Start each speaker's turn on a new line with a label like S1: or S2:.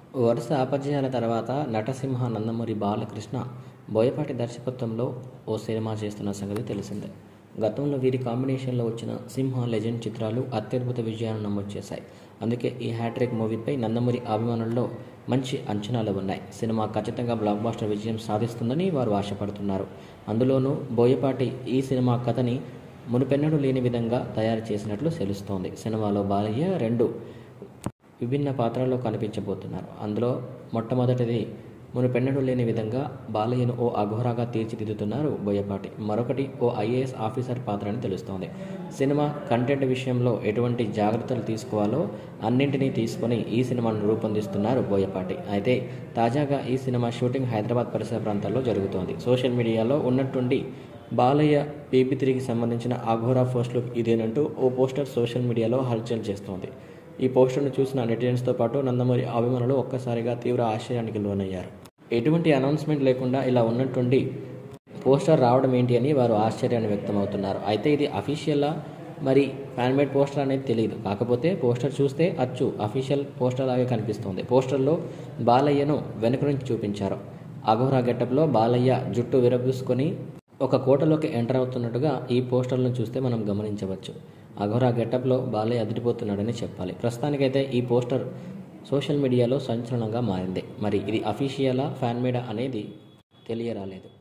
S1: వరుస అపజయాల తర్వాత నటసింహ నందమూరి బాలకృష్ణ బోయపాటి దర్శకత్వంలో ఓ సినిమా చేస్తున్న సంగతి తెలిసిందే గతంలో వీరి కాంబినేషన్లో వచ్చిన సింహ లెజెండ్ చిత్రాలు అత్యద్భుత విజయాలను నమోదు చేశాయి అందుకే ఈ హ్యాట్రిక్ మూవీపై నందమూరి అభిమానుల్లో మంచి అంచనాలు ఉన్నాయి సినిమా ఖచ్చితంగా బ్లాక్ బాస్టర్ విజయం సాధిస్తుందని వారు ఆశపడుతున్నారు అందులోనూ బోయపాటి ఈ సినిమా కథని మునుపెన్నడూ లేని విధంగా తయారు చేసినట్లు తెలుస్తోంది సినిమాలో బాలయ్య రెండు విభిన్న పాత్రల్లో కనిపించబోతున్నారు అందులో మొట్టమొదటిది మునుపెన్నడూ లేని విధంగా బాలయ్యను ఓ అఘోరాగా తీర్చిదిద్దుతున్నారు బోయపాటి మరొకటి ఓ ఐఏఎస్ ఆఫీసర్ పాత్ర అని తెలుస్తోంది సినిమా కంటెంట్ విషయంలో ఎటువంటి జాగ్రత్తలు తీసుకోవాలో అన్నింటినీ తీసుకొని ఈ సినిమాను రూపొందిస్తున్నారు బోయపాటి అయితే తాజాగా ఈ సినిమా షూటింగ్ హైదరాబాద్ పరిసర ప్రాంతాల్లో జరుగుతోంది సోషల్ మీడియాలో ఉన్నట్టుండి బాలయ్య పీపీ త్రీకి సంబంధించిన అఘోరా ఫస్ట్ లుక్ ఇదేనంటూ ఓ పోస్టర్ సోషల్ మీడియాలో హల్చల్ చేస్తోంది ఈ పోస్టర్ను చూసిన నెటిజన్స్తో పాటు నందమూరి అభిమానులు ఒక్కసారిగా తీవ్ర ఆశ్చర్యానికి లోనయ్యారు ఎటువంటి అనౌన్స్మెంట్ లేకుండా ఇలా ఉన్నట్టుండి పోస్టర్ రావడం ఏంటి అని వారు ఆశ్చర్యాన్ని వ్యక్తమవుతున్నారు అయితే ఇది అఫీషియల్లా మరి ఫ్యాన్మేడ్ పోస్టర్ అనేది తెలియదు కాకపోతే పోస్టర్ చూస్తే అచ్చు అఫీషియల్ పోస్టర్ లాగే కనిపిస్తుంది పోస్టర్లో బాలయ్యను వెనుక నుంచి చూపించారు అఘోరా గెటప్లో బాలయ్య జుట్టు విరబూసుకొని ఒక కోటలోకి ఎంటర్ అవుతున్నట్టుగా ఈ పోస్టర్లను చూస్తే మనం గమనించవచ్చు అఘోరా గెటప్లో బాలయ్య అదిరిపోతున్నాడని చెప్పాలి ప్రస్తుతానికైతే ఈ పోస్టర్ సోషల్ మీడియాలో సంచలనంగా మారింది మరి ఇది అఫీషియలా ఫ్యాన్మేడా అనేది తెలియరాలేదు